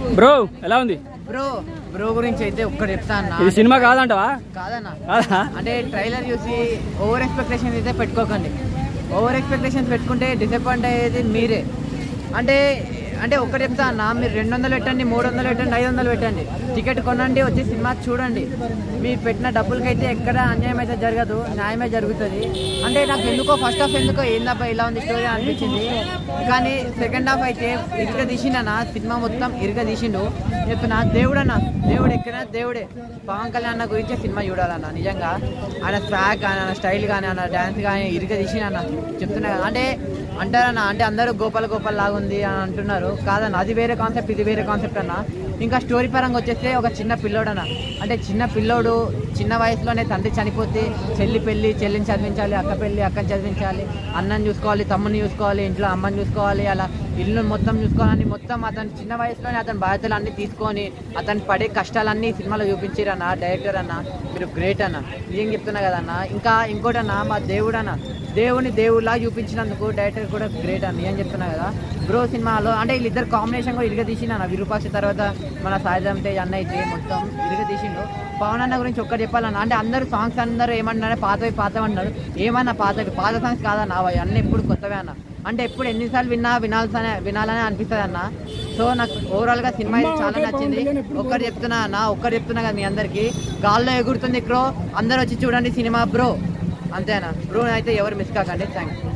bro ఎలా ఉంది bro bro గురించి అయితే ఒక్కటి చెప్తా అన్న ఇది సినిమా కాదంటవా కాదన్న కాదా అంటే ట్రైలర్ చూసి ఓవర్ ఎక్స్పెక్టేషన్స్ అయితే పెట్టుకోకండి ఓవర్ ఎక్స్పెక్టేషన్స్ పెట్టుకుంటే డిసప్పాయింట్ అయ్యేది మీరే అంటే అంటే ఒక్కటి చెప్తా అన్న మీరు రెండు వందలు పెట్టండి మూడు వందలు పెట్టండి ఐదు వందలు పెట్టండి టికెట్ కొనండి వచ్చి సినిమా చూడండి మీరు పెట్టిన డబ్బులకి అయితే ఎక్కడ అన్యాయం అయితే జరగదు న్యాయమే జరుగుతుంది అంటే నాకు ఎందుకో ఫస్ట్ హాఫ్ ఎందుకో ఏందబ్బా ఇలా ఉంది స్టోరీ అనిపించింది కానీ సెకండ్ హాఫ్ అయితే ఇరుగ తీసిండన్న సినిమా మొత్తం ఇరుగ తీసిండు చెప్తున్నా దేవుడన్న దేవుడు ఎక్కిన దేవుడే పవన్ కళ్యాణ్ అన్న గురించే సినిమా చూడాలన్న నిజంగా ఆయన స్వాగ్ కానీ ఆయన స్టైల్ కానీ ఆయన డ్యాన్స్ కానీ ఇరుగ తీసినన్న చెప్తున్నా కదా అంటే అంటారన్న అంటే అందరూ గోపాల గోపాల్ లాగా ఉంది అని అంటున్నారు కాదన్న అది వేరే కాన్సెప్ట్ ఇది వేరే కాన్సెప్ట్ అన్న ఇంకా స్టోరీ పరంగా వచ్చేస్తే ఒక చిన్న పిల్లోడన్న అంటే చిన్న పిల్లోడు చిన్న వయసులోనే తండ్రి చనిపోతే చెల్లి పెళ్ళి చెల్లిని చదివించాలి అక్క పెళ్ళి అక్కని చదివించాలి అన్నని చూసుకోవాలి తమ్ముని చూసుకోవాలి ఇంట్లో అమ్మని చూసుకోవాలి అలా ఇల్లు మొత్తం చూసుకోవాలని మొత్తం అతను చిన్న వయసులోనే అతని బాధ్యతలు అన్ని తీసుకొని అతను పడే కష్టాలన్నీ సినిమాలో చూపించారన్న డైరెక్టర్ అన్న మీరు గ్రేట్ అన్న ఏం చెప్తున్నా కదన్న ఇంకా ఇంకోటి అన్న మా దేవుడు అన్న దేవుని దేవుడిలా చూపించినందుకు డైరెక్టర్ కూడా గ్రేట్ అని ఏం చెప్తున్నా కదా బ్రో సినిమాలో అంటే వీళ్ళిద్దరు కాంబినేషన్ కూడా ఇరుగ తీసిన విరూపాక్ష తర్వాత మన సాయిధం తేజ్ అన్న అయితే మొత్తం ఇరుగ తీసిండు పవన్ అన్న గురించి ఒక్కటి చెప్పాలన్న అంటే అందరూ సాంగ్స్ అందరూ ఏమన్నారు పాతవి పాతవి అన్నారు ఏమన్నా పాతవి పాత సాంగ్స్ కాదన్న అవి అన్నీ ఎప్పుడు కొత్తవే అన్న అంటే ఎప్పుడు ఎన్నిసార్లు విన్నా వినాల్సనే వినాలని అనిపిస్తుంది అన్న సో నాకు ఓవరాల్ గా సినిమా అయితే చాలా నచ్చింది ఒక్కటి చెప్తున్నా అన్న ఒక్కటి చెప్తున్నా కదా మీ అందరికి గాల్లో ఎగురుతుంది క్రో అందరూ వచ్చి చూడండి సినిమా బ్రో అంతేనా బ్రో అయితే ఎవరు మిస్ కాకండి థ్యాంక్స్